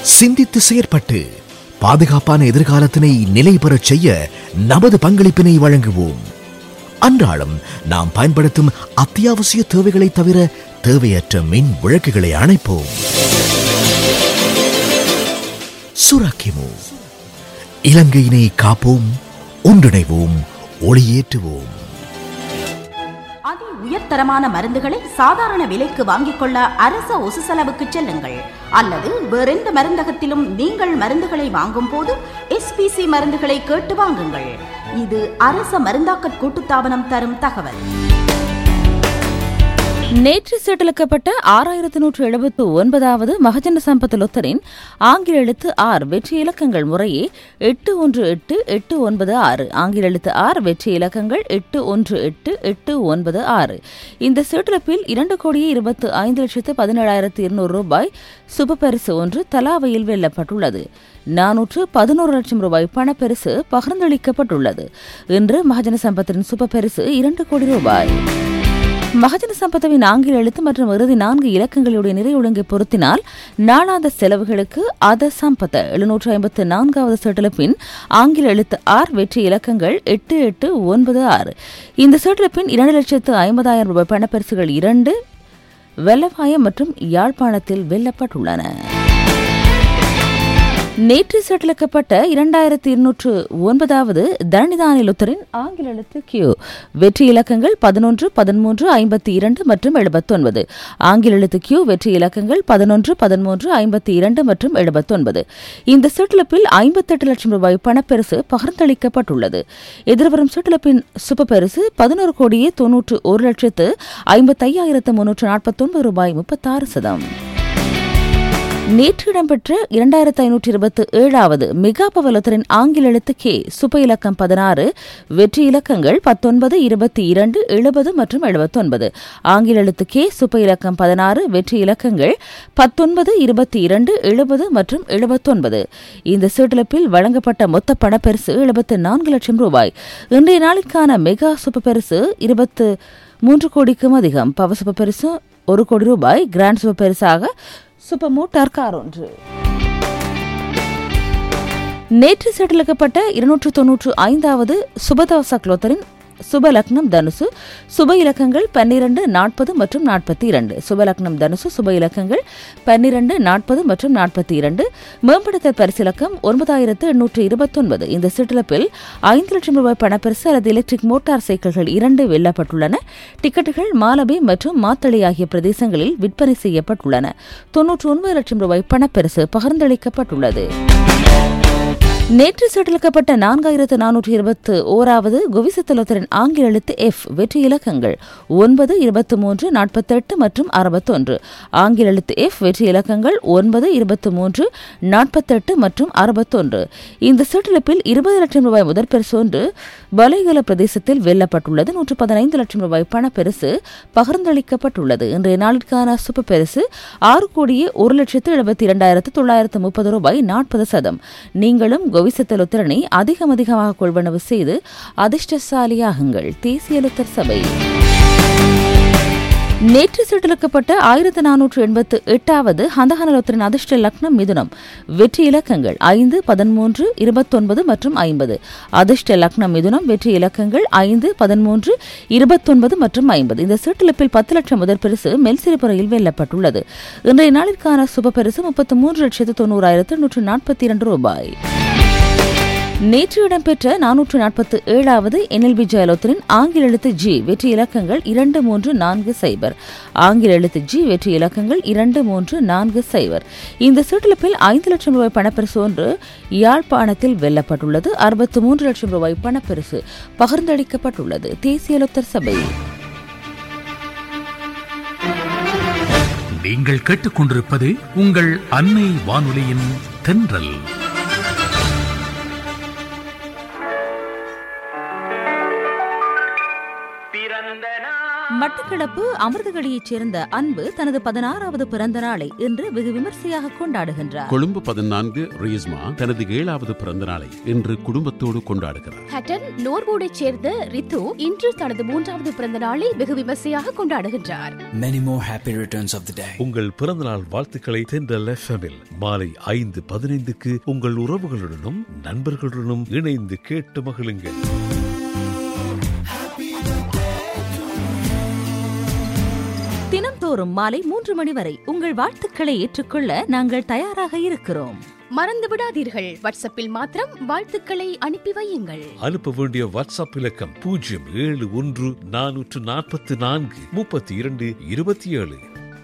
சிந்தித்து செயற்பட்டு பாதுகாப்பான எதிர்காலத்தினை நிலை பெறச் செய்ய நமது பங்களிப்பினை வழங்குவோம் அன்றாடம் நாம் பயன்படுத்தும் அத்தியாவசிய தேவைகளை தவிர தேவையற்ற மின் விளக்குகளை அணைப்போம் சுராக்கிமு இலங்கையினை காப்போம் ஒன்றிணைவோம் ஒளியேற்றுவோம் அதி உயர்தரமான மருந்துகளை சாதாரண விலைக்கு வாங்கிக் கொள்ள அரச ஒசு செலவுக்கு செல்லுங்கள் அல்லது வேறெந்த மருந்தகத்திலும் நீங்கள் மருந்துகளை வாங்கும் போது எஸ்பிசி மருந்துகளை கேட்டு வாங்குங்கள் இது அரச மருந்தாக்கற் கூட்டுத்தாபனம் தரும் தகவல் நேற்று சீட்டளிக்கப்பட்ட ஆறாயிரத்து நூற்று எழுபத்து ஒன்பதாவது மகஜன சம்பத் லொத்தரின் ஆங்கில எழுத்து ஆர் வெற்றி இலக்கங்கள் முறையே எட்டு ஒன்று எட்டு எட்டு ஒன்பது ஆறு ஆங்கில எழுத்து ஆர் வெற்றி இலக்கங்கள் எட்டு ஒன்று எட்டு எட்டு ஒன்பது ஆறு இந்த சீட்டளிப்பில் இரண்டு கோடியே இருபத்து ஐந்து லட்சத்து பதினேழாயிரத்து இருநூறு ரூபாய் சுபப்பரிசு ஒன்று தலாவையில் வெல்லப்பட்டுள்ளது நானூற்று பதினோரு லட்சம் ரூபாய் பணப்பரிசு பகிர்ந்தளிக்கப்பட்டுள்ளது இன்று மகஜன சம்பத்தின் சுபப்பரிசு இரண்டு கோடி ரூபாய் மகஜன சம்பத்தவின் ஆங்கில எழுத்து மற்றும் இறுதி நான்கு இலக்கங்களுடைய நிறை ஒழுங்கை பொருத்தினால் நாளாந்த செலவுகளுக்கு அத சம்பத்த எழுநூற்று ஐம்பத்து நான்காவது செட்டிலப்பின் ஆங்கில எழுத்து ஆர் வெற்றி இலக்கங்கள் எட்டு எட்டு ஒன்பது ஆறு இந்த செட்டிலப்பின் இரண்டு லட்சத்து ஐம்பதாயிரம் ரூபாய் பணப்பரிசுகள் இரண்டு வெள்ளவாயம் மற்றும் யாழ்ப்பாணத்தில் வெல்லப்பட்டுள்ளன நேற்று செட்டிலக்கப்பட்ட இரண்டாயிரத்தி இருநூற்று ஒன்பதாவது தரணிதானி லுத்தரின் ஆங்கில எழுத்து கியூ வெற்றி இலக்கங்கள் பதினொன்று பதிமூன்று ஐம்பத்தி இரண்டு மற்றும் எழுபத்தொன்பது ஆங்கில எழுத்து கியூ வெற்றி இலக்கங்கள் பதினொன்று பதிமூன்று ஐம்பத்தி இரண்டு மற்றும் எழுபத்தொன்பது இந்த செட்டிலப்பில் ஐம்பத்தெட்டு லட்சம் ரூபாய் பணப்பரிசு பகிர்ந்தளிக்கப்பட்டுள்ளது எதிர்வரும் செட்டிலப்பின் சுப பரிசு பதினோரு கோடியே தொன்னூற்று ஒரு லட்சத்து ஐம்பத்தையாயிரத்து முன்னூற்று நாற்பத்தொன்பது ரூபாய் முப்பத்தாறு சதம் நேற்று இடம்பெற்ற இரண்டாயிரத்து ஐநூற்றி இருபத்தி ஏழாவது மெகா பவலத்தரின் ஆங்கில எழுத்து கே சுப இலக்கம் பதினாறு வெற்றி இலக்கங்கள் பத்தொன்பது இருபத்தி இரண்டு எழுபது மற்றும் எழுபத்தொன்பது ஆங்கில எழுத்து கே சுப இலக்கம் பதினாறு வெற்றி இலக்கங்கள் பத்தொன்பது இருபத்தி இரண்டு எழுபது மற்றும் எழுபத்தொன்பது இந்த சீட்டிழப்பில் வழங்கப்பட்ட மொத்த பணப்பரிசு எழுபத்து நான்கு லட்சம் ரூபாய் இன்றைய நாளுக்கான மெகா சுப பரிசு இருபத்து மூன்று கோடிக்கும் அதிகம் பவ சுப பரிசு ஒரு கோடி ரூபாய் கிராண்ட் சுப பரிசாக சூப்பர் மோட்டார் கார் ஒன்று நேற்று செட்டிலக்கப்பட்ட இருநூற்று தொன்னூற்று ஐந்தாவது சுபதாச குலோத்தரின் சுப லக்னம் தனுசு சுப இலக்கங்கள் பன்னிரண்டு நாற்பது மற்றும் நாற்பத்தி இரண்டு சுப லக்னம் தனுசு சுப இலக்கங்கள் பன்னிரண்டு நாற்பது மற்றும் நாற்பத்தி இரண்டு மேம்படுத்த பரிசிலக்கம் ஒன்பதாயிரத்து எண்ணூற்று இருபத்தொன்பது இந்த சிற்றிலப்பில் ஐந்து லட்சம் ரூபாய் பணப்பரிசு அல்லது எலக்ட்ரிக் மோட்டார் சைக்கிள்கள் இரண்டு வெல்லப்பட்டுள்ளன டிக்கெட்டுகள் மாலபே மற்றும் மாத்தளை ஆகிய பிரதேசங்களில் விற்பனை செய்யப்பட்டுள்ளன தொன்னூற்று ஒன்பது லட்சம் ரூபாய் பணப்பரிசு பகிர்ந்தளிக்கப்பட்டுள்ளது நேற்று செட்டிலுக்கப்பட்ட நான்காயிரத்து நானூற்றி இருபத்து ஓராவது குவிசத்தலோத்தரின் ஆங்கில எழுத்து எஃப் வெற்றி இலக்கங்கள் ஒன்பது இருபத்தி மூன்று நாற்பத்தெட்டு மற்றும் அறுபத்தொன்று ஆங்கில எழுத்து எஃப் வெற்றி இலக்கங்கள் ஒன்பது இருபத்தி மூன்று நாற்பத்தெட்டு மற்றும் அறுபத்தொன்று இந்த செட்டிலப்பில் இருபது லட்சம் ரூபாய் முதற் பரிசு ஒன்று பலைகல பிரதேசத்தில் வெல்லப்பட்டுள்ளது நூற்று பதினைந்து லட்சம் ரூபாய் பணப்பரிசு பகிர்ந்தளிக்கப்பட்டுள்ளது இன்றைய நாளிற்கான சுப்ப பரிசு ஆறு கோடியே ஒரு லட்சத்து எழுபத்தி இரண்டாயிரத்து தொள்ளாயிரத்து முப்பது ரூபாய் நாற்பது சதம் நீங்களும் கோவிசத்தலுத்திரனை அதிகம் அதிகமாக கொள்வனவு செய்து அதிர்ஷ்டசாலியாகுங்கள் தேசிய லுத்தர் சபை நேற்று சீட்டளிக்கப்பட்ட ஆயிரத்து நானூற்று எண்பத்து எட்டாவது ஹந்தஹனலோத்தரின் அதிர்ஷ்ட லக்னம் மிதுனம் வெற்றி இலக்கங்கள் ஐந்து பதிமூன்று இருபத்தொன்பது மற்றும் ஐம்பது அதிர்ஷ்ட லக்னம் மிதுனம் வெற்றி இலக்கங்கள் ஐந்து பதிமூன்று இருபத்தொன்பது மற்றும் ஐம்பது இந்த சீட்டளிப்பில் பத்து லட்சம் முதற் பரிசு மெல்சிரிப்புறையில் வெல்லப்பட்டுள்ளது இன்றைய நாளிற்கான சுப பரிசு முப்பத்து மூன்று லட்சத்து தொண்ணூறாயிரத்து நூற்று நாற்பத்தி இரண்டு ரூபாய் நேற்று இடம்பெற்ற நானூற்று நாற்பத்து ஏழாவது என்எல்பி ஜெயலலிதரின் ஆங்கில எழுத்து ஜி வெற்றி இலக்கங்கள் இரண்டு மூன்று நான்கு சைபர் ஆங்கில எழுத்து ஜி வெற்றி இலக்கங்கள் இரண்டு மூன்று நான்கு சைபர் இந்த சீட்டிழப்பில் ஐந்து லட்சம் ரூபாய் பணப்பரிசு ஒன்று யாழ்ப்பாணத்தில் வெல்லப்பட்டுள்ளது அறுபத்து மூன்று லட்சம் ரூபாய் பணப்பரிசு பகிர்ந்தளிக்கப்பட்டுள்ளது தேசிய லுத்தர் சபை நீங்கள் கேட்டுக்கொண்டிருப்பது உங்கள் அன்னை வானொலியின் தென்றல் மட்டக்களப்பு அமிர்தகளியைச் சேர்ந்த அன்பு தனது பதினாறாவது பிறந்த நாளை இன்று வெகு விமர்சையாக கொண்டாடுகின்றார் கொழும்பு பதினான்கு ரீஸ்மா தனது ஏழாவது பிறந்த நாளை இன்று குடும்பத்தோடு கொண்டாடுகிறார் ஹட்டன் நோர்வூடைச் சேர்ந்த ரித்து இன்று தனது மூன்றாவது பிறந்த நாளை வெகு விமர்சையாக கொண்டாடுகின்றார் Many more happy returns of the day. உங்கள் பிறந்தநாள் வாழ்த்துக்களை தென்றல் எஃப்எம்மில் மாலை ஐந்து பதினைந்துக்கு உங்கள் உறவுகளுடனும் நண்பர்களுடனும் இணைந்து கேட்டு மகிழுங்கள் தினம்தோறும் மாலை மூன்று மணி வரை உங்கள் வாழ்த்துக்களை ஏற்றுக்கொள்ள நாங்கள் தயாராக இருக்கிறோம் மறந்து விடாதீர்கள் வாட்ஸ்அப்பில் மாத்திரம் வாழ்த்துக்களை அனுப்பி வையுங்கள் அனுப்ப வேண்டிய வாட்ஸ்அப் இலக்கம் பூஜ்ஜியம் ஏழு ஒன்று நானூற்று நாற்பத்தி நான்கு முப்பத்தி இரண்டு இருபத்தி ஏழு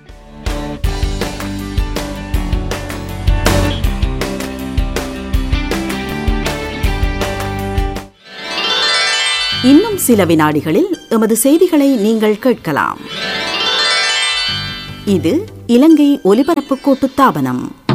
இன்னும் சில வினாடிகளில் எமது செய்திகளை நீங்கள் கேட்கலாம் இது இலங்கை ஒலிபரப்பு கூட்டுத்தாபனம்